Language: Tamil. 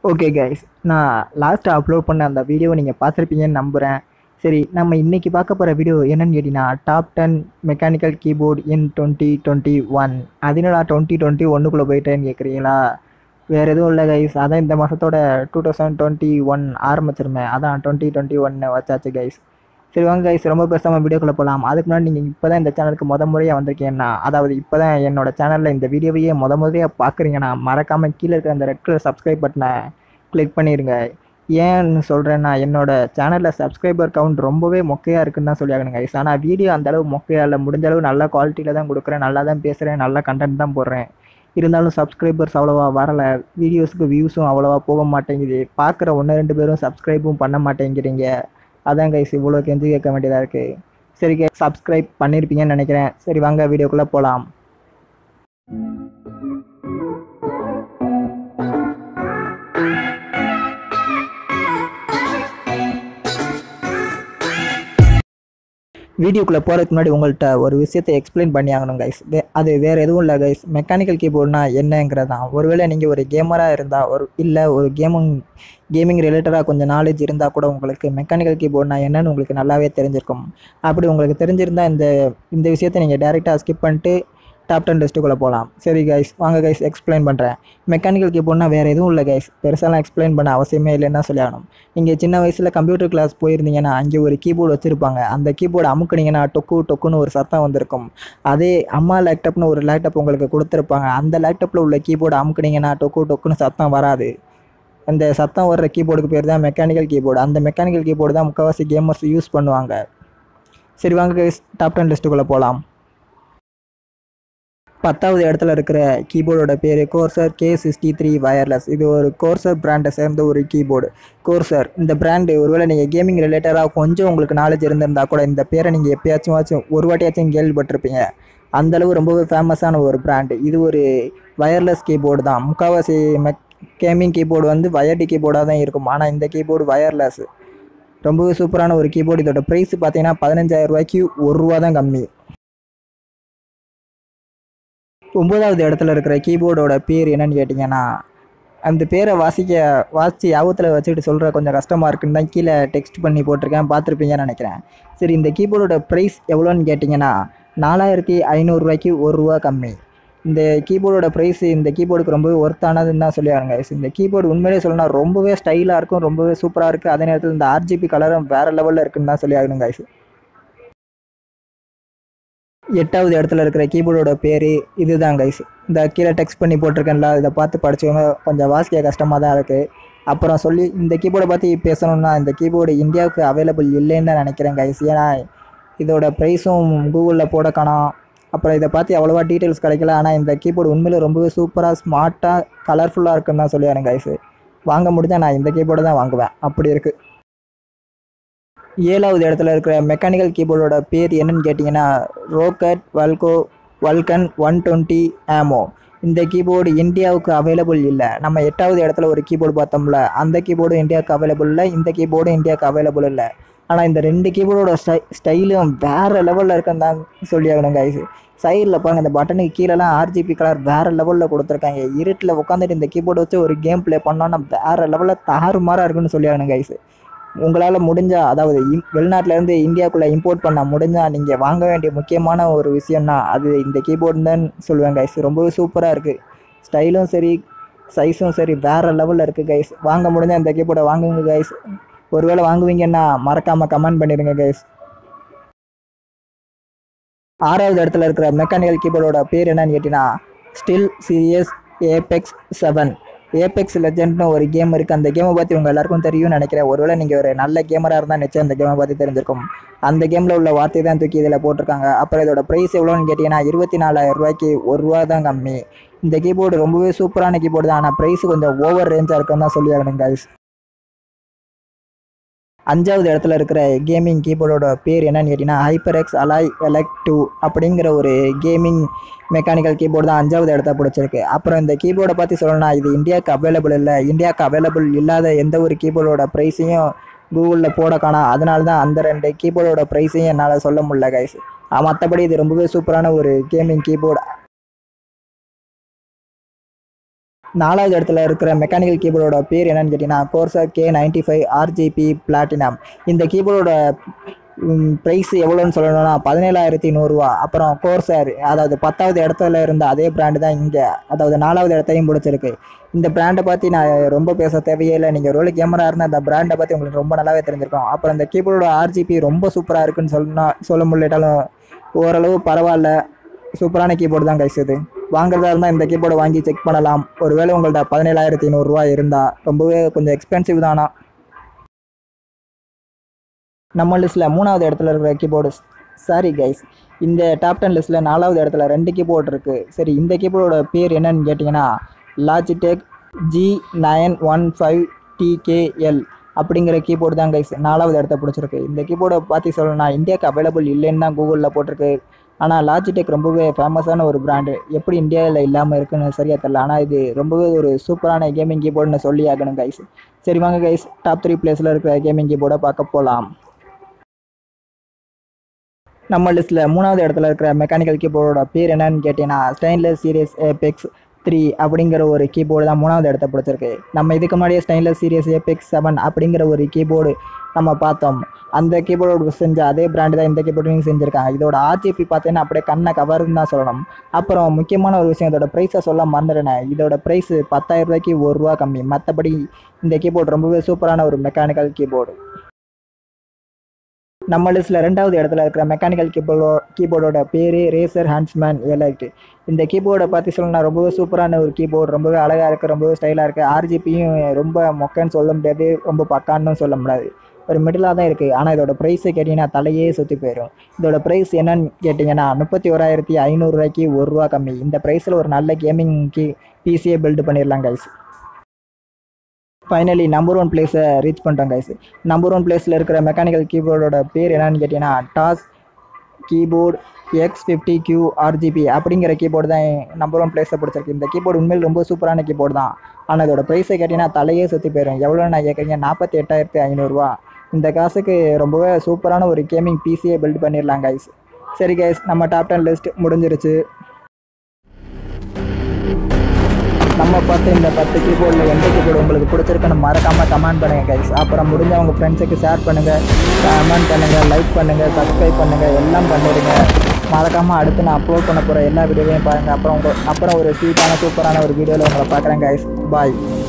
ஓகே கைஸ் நான் லாஸ்ட்டாக அப்லோட் பண்ண அந்த வீடியோவை நீங்கள் பார்த்துருப்பீங்கன்னு நம்புகிறேன் சரி நம்ம இன்றைக்கி பார்க்க போகிற வீடியோ என்னன்னு கேட்டிங்கன்னா top ten mechanical keyboard in twenty twenty one அதனால டுவெண்ட்டி டுவெண்ட்டி ஒன்றுக்குள்ளே போயிட்டேன்னு கேட்குறீங்களா வேறு எதுவும் இல்லை கைஸ் அதான் இந்த மாதத்தோட டூ தௌசண்ட் டுவெண்ட்டி ஒன் ஆரம்பிச்சிருமே அதான் டுவெண்ட்டி டுவெண்ட்டி ஒன்று வச்சாச்சு கைஸ் சரி வாங்க கைஸ் ரொம்ப பேசாமல் வீடியோக்குள்ளே போகலாம் அதுக்கு முன்னாடி நீங்கள் இப்போ தான் இந்த சேனலுக்கு முத முறையாக வந்திருக்கீங்கன்னா அதாவது இப்போ தான் என்னோட சேனலில் இந்த வீடியோவையே முத முறையாக பார்க்குறீங்கன்னா மறக்காமல் கீழே இருக்கிற அந்த ரெட் கலர் சப்ஸ்கிரைப் பட்டனை கிளிக் பண்ணிடுங்க ஏன்னு சொல்கிறேன்னா என்னோட சேனலில் சப்ஸ்கிரைபர் கவுண்ட் ரொம்பவே மொக்கையாக இருக்குன்னு தான் சொல்லி ஆகணும் கைஸ் ஆனால் வீடியோ அந்தளவு மொக்கையாக இல்லை முடிஞ்ச அளவு நல்ல குவாலிட்டியில் தான் கொடுக்குறேன் நல்லா தான் பேசுகிறேன் நல்ல கண்டென்ட் தான் போடுறேன் இருந்தாலும் சப்ஸ்கிரைபர்ஸ் அவ்வளோவா வரலை வீடியோஸுக்கு வியூஸும் அவ்வளோவா போக மாட்டேங்குது பார்க்குற ஒன்று ரெண்டு பேரும் சப்ஸ்கிரைபும் பண்ண மாட்டேங்கிறீங்க அதான் கைஸ் இவ்வளோ கெஞ்சி கேட்க வேண்டியதாக இருக்குது சரி கே சப்ஸ்கிரைப் பண்ணியிருப்பீங்கன்னு நினைக்கிறேன் சரி வாங்க வீடியோக்குள்ளே போகலாம் வீடியோக்குள்ளே போகிறதுக்கு முன்னாடி உங்கள்கிட்ட ஒரு விஷயத்தை எக்ஸ்பிளைன் பண்ணி ஆகணும் கைஸ் அது வேறு எதுவும் இல்லை கைஸ் மெக்கானிக்கல் கீபோர்ட்னா என்னங்கிறது தான் ஒருவேளை நீங்கள் ஒரு கேமராக இருந்தால் ஒரு இல்லை ஒரு கேமிங் கேமிங் ரிலேட்டடாக கொஞ்சம் நாலேஜ் இருந்தால் கூட உங்களுக்கு மெக்கானிக்கல் கீபோர்ட்னா என்னன்னு உங்களுக்கு நல்லாவே தெரிஞ்சிருக்கும் அப்படி உங்களுக்கு தெரிஞ்சிருந்தால் இந்த இந்த விஷயத்தை நீங்கள் டேரெக்டாக ஸ்கிப் பண்ணிட்டு டாப் டென் லிஸ்ட்டுக்குள்ளே போகலாம் சரி கைஸ் வாங்க கைஸ் எக்ஸ்பிளைன் பண்ணுறேன் மெக்கானிக்கல் கீபோர்ட்னா வேறு எதுவும் இல்லை கைஸ் பெருசாலாம் எக்ஸ்பிளைன் பண்ண அவசியமே இல்லைன்னு தான் சொல்லி ஆகணும் நீங்கள் சின்ன வயசில் கம்ப்யூட்டர் கிளாஸ் போயிருந்தீங்கன்னா அங்கே ஒரு கீபோர்டு வச்சுருப்பாங்க அந்த கீபோர்டு அமுக்குனீங்கன்னா டொக்கு டொக்குன்னு ஒரு சத்தம் வந்திருக்கும் அதே அம்மா லேப்டாப்னு ஒரு லேப்டாப் உங்களுக்கு கொடுத்துருப்பாங்க அந்த லேப்டாப்பில் உள்ள கீபோர்டு அமுக்குனீங்கன்னா டொக்கு டொக்குன்னு சத்தம் வராது அந்த சத்தம் வர்ற கீபோர்டுக்கு பேர் தான் மெக்கானிக்கல் கீபோர்டு அந்த மெக்கானிக்கல் கீபோர்டு தான் முக்கால்வாசி கேமர்ஸ் யூஸ் பண்ணுவாங்க சரி வாங்க கைஸ் டாப் டென் லிஸ்ட்டுக்குள்ளே போகலாம் பத்தாவது இடத்துல இருக்கிற கீபோர்டோட பேர் Corsair K sixty three wireless இது ஒரு கோர்சர் பிராண்டை சேர்ந்த ஒரு கீபோர்டு கோர்சர் இந்த பிராண்டு ஒருவேளை நீங்கள் கேமிங் ரிலேட்டடாக கொஞ்சம் உங்களுக்கு நாலேஜ் இருந்திருந்தால் கூட இந்த பேரை நீங்கள் எப்பயாச்சும் வாச்சும் ஒரு வாட்டியாச்சும் கேள்விப்பட்டிருப்பீங்க அந்தளவு ரொம்பவே ஃபேமஸான ஒரு பிராண்டு இது ஒரு வயர்லெஸ் கீபோர்டு தான் முக்கால்வாசி மெக் கேமிங் கீபோர்டு வந்து வயர்டு கீபோர்டாக தான் இருக்கும் ஆனால் இந்த கீபோர்டு வயர்லெஸ் ரொம்பவே சூப்பரான ஒரு கீபோர்டு இதோட ப்ரைஸ் பார்த்தீங்கன்னா பதினஞ்சாயிரம் ரூபாய்க்கு ஒரு ரூபா தான் கம்மி ஒம்பதாவது இடத்துல இருக்கிற கீபோர்டோட பேர் என்னன்னு கேட்டிங்கன்னா அந்த பேரை வாசிக்க வாசித்து யாபத்தில் வச்சுக்கிட்டு சொல்கிற கொஞ்சம் கஷ்டமாக இருக்குன்னு தான் கீழே டெக்ஸ்ட் பண்ணி போட்டிருக்கேன் பார்த்துருப்பீங்கன்னு நினைக்கிறேன் சரி இந்த கீபோர்டோட ப்ரைஸ் எவ்வளோன்னு கேட்டிங்கன்னா நாலாயிரத்தி ஐநூறுரூவாய்க்கு ஒரு ரூபா கம்மி இந்த கீபோர்டோட ப்ரைஸ் இந்த கீபோர்டுக்கு ரொம்பவே ஒர்த்தானதுன்னு தான் சொல்லி ஆகுங்க இந்த கீபோர்டு உண்மையிலே சொல்லணும்னா ரொம்பவே ஸ்டைலாக இருக்கும் ரொம்பவே சூப்பராக இருக்குது அதே நேரத்தில் இந்த ஆர்ஜிபி கலரும் வேறு லெவலில் இருக்குன்னு தான் சொல்லி ஆகணும் கைஸ் எட்டாவது இடத்துல இருக்கிற கீபோர்டோட பேர் இதுதான் கைஸ் இந்த கீழே டெக்ஸ்ட் பண்ணி போட்டிருக்கேன்ல இதை பார்த்து படிச்சவங்க கொஞ்சம் வாசிக்க கஷ்டமாக தான் இருக்குது அப்புறம் சொல்லி இந்த கீபோர்டை பற்றி பேசணுன்னா இந்த கீபோர்டு இந்தியாவுக்கு அவைலபிள் இல்லைன்னு தான் நினைக்கிறேன் கைஸ் ஏன்னா இதோட ப்ரைஸும் கூகுளில் போட காணோம் அப்புறம் இதை பார்த்து அவ்வளோவா டீட்டெயில்ஸ் கிடைக்கல ஆனால் இந்த கீபோர்டு உண்மையிலே ரொம்பவே சூப்பராக ஸ்மார்ட்டாக கலர்ஃபுல்லாக இருக்குன்னு தான் சொல்லியாருங்க கைஸ் வாங்க முடிஞ்சால் நான் இந்த கீபோர்டை தான் வாங்குவேன் அப்படி இருக்குது ஏழாவது இடத்துல இருக்கிற மெக்கானிக்கல் கீபோர்டோட பேர் என்னன்னு கேட்டிங்கன்னா ரோக்கட் வல்கோ வல்கன் ஒன் டுவெண்ட்டி ஆமோ இந்த கீபோர்டு இந்தியாவுக்கு அவைலபிள் இல்லை நம்ம எட்டாவது இடத்துல ஒரு கீபோர்டு பார்த்தோம்ல அந்த கீபோர்டு இந்தியாவுக்கு அவைலபிள் இல்லை இந்த கீபோர்டு இந்தியாவுக்கு அவைலபிள் இல்லை ஆனால் இந்த ரெண்டு கீபோர்டோட ஸ்டை ஸ்டைலும் வேறு லெவலில் இருக்குன்னு தான் சொல்லி ஆகணும் கைஸ் சைடில் பாருங்க இந்த பட்டனுக்கு கீழெல்லாம் ஆர்ஜிபி கலர் வேறு லெவலில் கொடுத்துருக்காங்க இருட்டில் உட்காந்துட்டு இந்த கீபோர்டு வச்சு ஒரு கேம் ப்ளே பண்ணோன்னா வேறு லெவலில் தாறுமாறாக இருக்குன்னு சொல்லி ஆகணும் கைஸ் உங்களால் முடிஞ்சால் அதாவது இம் வெளிநாட்டிலேருந்து இந்தியாவுக்குள்ளே இம்போர்ட் பண்ண முடிஞ்சால் நீங்கள் வாங்க வேண்டிய முக்கியமான ஒரு விஷயம்னா அது இந்த கீபோர்டு தான் சொல்லுவேன் கைஸ் ரொம்பவே சூப்பராக இருக்குது ஸ்டைலும் சரி சைஸும் சரி வேறு லெவலில் இருக்குது கைஸ் வாங்க முடிஞ்சால் இந்த கீபோர்டை வாங்குங்க கைஸ் ஒருவேளை வாங்குவீங்கன்னா மறக்காமல் கமெண்ட் பண்ணிடுங்க கைஸ் ஆறாவது இடத்துல இருக்கிற மெக்கானிக்கல் கீபோர்டோட பேர் என்னன்னு கேட்டிங்கன்னா SteelSeries Apex seven Apex லெஜெண்ட்னு ஒரு கேம் இருக்குது அந்த கேமை பற்றி உங்கள் எல்லாருக்கும் தெரியும்னு நினைக்கிறேன் ஒருவேளை நீங்கள் ஒரு நல்ல கேமராக இருந்தால் நிச்சயம் அந்த கேமை பற்றி தெரிஞ்சிருக்கும் அந்த கேமில் உள்ள வார்த்தை தான் தூக்கி இதில் போட்டிருக்காங்க அப்புறம் இதோட ப்ரைஸ் எவ்வளோன்னு கேட்டிங்கன்னா இருபத்தி நாலாயிரம் ரூபாய்க்கு ஒரு ரூபா தான் கம்மி இந்த கீபோர்டு ரொம்பவே சூப்பரான கீபோர்டு தான் ஆனால் ப்ரைஸ் கொஞ்சம் ஓவர் ரேஞ்சாக இருக்குன்னு தான் சொல்லி ஆகணும் கைஸ் அஞ்சாவது இடத்துல இருக்கிற கேமிங் கீபோர்டோட பேர் என்னன்னு கேட்டிங்கன்னா HyperX Alloy Elite two அப்படிங்கிற ஒரு கேமிங் மெக்கானிக்கல் கீபோர்டு தான் அஞ்சாவது இடத்த பிடிச்சிருக்கு அப்புறம் இந்த கீபோர்டை பற்றி சொல்லணும்னா இது இந்தியாவுக்கு அவைலபிள் இல்லை இந்தியாவுக்கு அவைலபிள் இல்லாத எந்த ஒரு கீபோர்டோட ப்ரைஸையும் கூகுளில் போட காணோம் அதனால தான் அந்த ரெண்டு கீபோர்டோட ப்ரைஸையும் என்னால் சொல்ல முடியல கைஸ் மற்றபடி இது ரொம்பவே சூப்பரான ஒரு கேமிங் கீபோர்டு நாலாவது இடத்துல இருக்கிற மெக்கானிக்கல் கீபோர்டோட பேர் என்னன்னு கேட்டிங்கன்னா Corsair K ninety five RGB platinum இந்த கீபோர்டோட ப்ரைஸ் எவ்வளோன்னு சொல்லணும்னா பதினேழாயிரத்தி நூறுரூவா அப்புறம் கோர்சர் அதாவது பத்தாவது இடத்துல இருந்த அதே பிராண்டு தான் இங்கே அதாவது நாலாவது இடத்தையும் பிடிச்சிருக்கு இந்த பிராண்டை பற்றி நான் ரொம்ப பேச தேவையே இல்லை நீங்கள் ரோலு கேமரா இருந்தால் அந்த பிராண்டை பற்றி உங்களுக்கு ரொம்ப நல்லாவே தெரிஞ்சிருக்கும் அப்புறம் இந்த கீபோர்டோட ஆர்ஜிபி ரொம்ப சூப்பராக இருக்குன்னு சொன்னா சொல்ல முடியட்டாலும் ஓரளவு பரவாயில்ல சூப்பரான கீபோர்டு தான் கைஸ் இது வாங்குறதா இருந்தால் இந்த கீபோர்டை வாங்கி செக் பண்ணலாம் ஒருவேளை உங்கள்ட்ட பதினேழாயிரத்தி நூறுரூவா இருந்தால் ரொம்பவே கொஞ்சம் எக்ஸ்பென்சிவ் தானா நம்ம லிஸ்ட்டில் மூணாவது இடத்துல இருக்கிற கீபோர்டு சாரி கைஸ் இந்த டாப் டென் லிஸ்ட்டில் நாலாவது இடத்துல ரெண்டு கீபோர்டு இருக்குது சரி இந்த கீபோர்டோட பேர் என்னன்னு கேட்டிங்கன்னா Logitech G nine one five TKL அப்படிங்கிற கீபோர்டு தான் கைஸ் நாலாவது இடத்த பிடிச்சிருக்கு இந்த கீபோர்டை பார்த்து சொல்லணும்னா இந்தியாவுக்கு அவைலபிள் இல்லைன்னு தான் கூகுளில் போட்டிருக்கு ஆனால் லாஜிடெக் ரொம்பவே ஃபேமஸான ஒரு பிராண்டு எப்படி இந்தியாவில் இல்லாமல் இருக்குன்னு சரியாக தெரியல ஆனால் இது ரொம்பவே ஒரு சூப்பரான கேமிங் கீபோர்டுன்னு சொல்லி ஆகணும் கைஸ் சரி வாங்க கைஸ் டாப் த்ரீ பிளேஸில் இருக்கிற கேமிங் கீபோர்டை பார்க்க போகலாம் நம்ம லிஸ்ட்டில் மூணாவது இடத்துல இருக்கிற மெக்கானிக்கல் கீபோர்டோட பேர் என்னன்னு கேட்டிங்கன்னா ஸ்டெயின்லெஸ் சீரியஸ் ஏபெக்ஸ் த்ரீ அப்படிங்கிற ஒரு கீபோர்டு தான் மூணாவது இடத்த பிடிச்சிருக்கு நம்ம இதுக்கு முன்னாடியே ஸ்டெயின்லெஸ் சீரியஸ் ஏபெக்ஸ் செவன் அப்படிங்கிற ஒரு கீபோர்டு நம்ம பார்த்தோம் அந்த கீபோர்டு செஞ்ச அதே பிராண்டு தான் இந்த கீபோர்டையும் செஞ்சுருக்காங்க இதோட ஆர்ஜிபி பார்த்தீங்கன்னா அப்படியே கண்ணை கவர்னு தான் சொல்லணும் அப்புறம் முக்கியமான ஒரு விஷயம் இதோட ப்ரைஸை சொல்ல மறந்துடுனேன் இதோட ப்ரைஸ் பத்தாயிரம் ரூபாய்க்கு ஒரு ரூபா கம்மி மற்றபடி இந்த கீபோர்டு ரொம்பவே சூப்பரான ஒரு மெக்கானிக்கல் கீபோர்டு நம்ம லிஸ்ட்டில் ரெண்டாவது இடத்துல இருக்கிற மெக்கானிக்கல் கீபோர்டோ கீபோர்டோட பேர் ரேசர் ஹேண்ட்ஸ்மேன் எலைட் இந்த கீபோர்டை பார்த்து சொல்லணும்னா ரொம்பவே சூப்பரான ஒரு கீபோர்டு ரொம்பவே அழகாக இருக்குது ரொம்பவே ஸ்டைலாக இருக்குது ஆர்ஜிபியும் ரொம்ப மொக்கன்னு சொல்ல முடியாது ரொம்ப பக்கான்னு சொல்ல முடியாது ஒரு மிடிலாக தான் இருக்குது ஆனால் இதோட ப்ரைஸை கேட்டிங்கன்னா தலையே சுற்றி போயிடும் இதோட ப்ரைஸ் என்னன்னு கேட்டிங்கன்னா முப்பத்தி ஓராயிரத்தி ஐநூறுரூவாய்க்கு ஒரு ரூபா கம்மி இந்த ப்ரைஸில் ஒரு நல்ல கேமிங் கீ பிசியை பில்டு பண்ணிடலாம் கைஸ் ஃபைனலி நம்பர் ஒன் பிளேஸை ரீச் பண்ணிட்டோம் கைஸ் நம்பர் ஒன் பிளேஸில் இருக்கிற மெக்கானிக்கல் கீபோர்டோட பேர் என்னன்னு கேட்டிங்கன்னா Das keyboard X fifty Q RGB அப்படிங்கிற கீபோர்டு தான் நம்பர் ஒன் பிளேஸை பிடிச்சிருக்கு இந்த கீபோர்டு உண்மையில் ரொம்ப சூப்பரான கீபோர்டு தான் ஆனால் இதோட ப்ரைஸை கேட்டிங்கன்னா தலையே சுற்றி போயிடும் எவ்வளோ நான் கேட்குறீங்க நாற்பத்தி எட்டாயிரத்தி ஐநூறுரூவா இந்த காசுக்கு ரொம்பவே சூப்பரான ஒரு கேமிங் பிசியை பில்ட் பண்ணிடலாம் கைஸ் சரி கைஸ் நம்ம டாப் டென் லிஸ்ட் முடிஞ்சிருச்சு நம்ம பார்த்த இந்த பத்து கீபோர்டில் எந்த கீபோர்டு உங்களுக்கு பிடிச்சிருக்குன்னு மறக்காமல் கமெண்ட் பண்ணுங்கள் கைஸ் அப்புறம் முடிஞ்ச உங்கள் ஃப்ரெண்ட்ஸுக்கு ஷேர் பண்ணுங்கள் கமெண்ட் பண்ணுங்கள் லைக் பண்ணுங்கள் சப்ஸ்கிரைப் பண்ணுங்கள் எல்லாம் பண்ணிடுங்க மறக்காமல் அடுத்து நான் அப்லோட் பண்ண போகிற எல்லா வீடியோவையும் பாருங்கள் அப்புறம் உங்கள் அப்புறம் ஒரு ஸ்வீட்டான சூப்பரான ஒரு வீடியோவில் உங்களை பார்க்குறேன் கைஸ் பாய்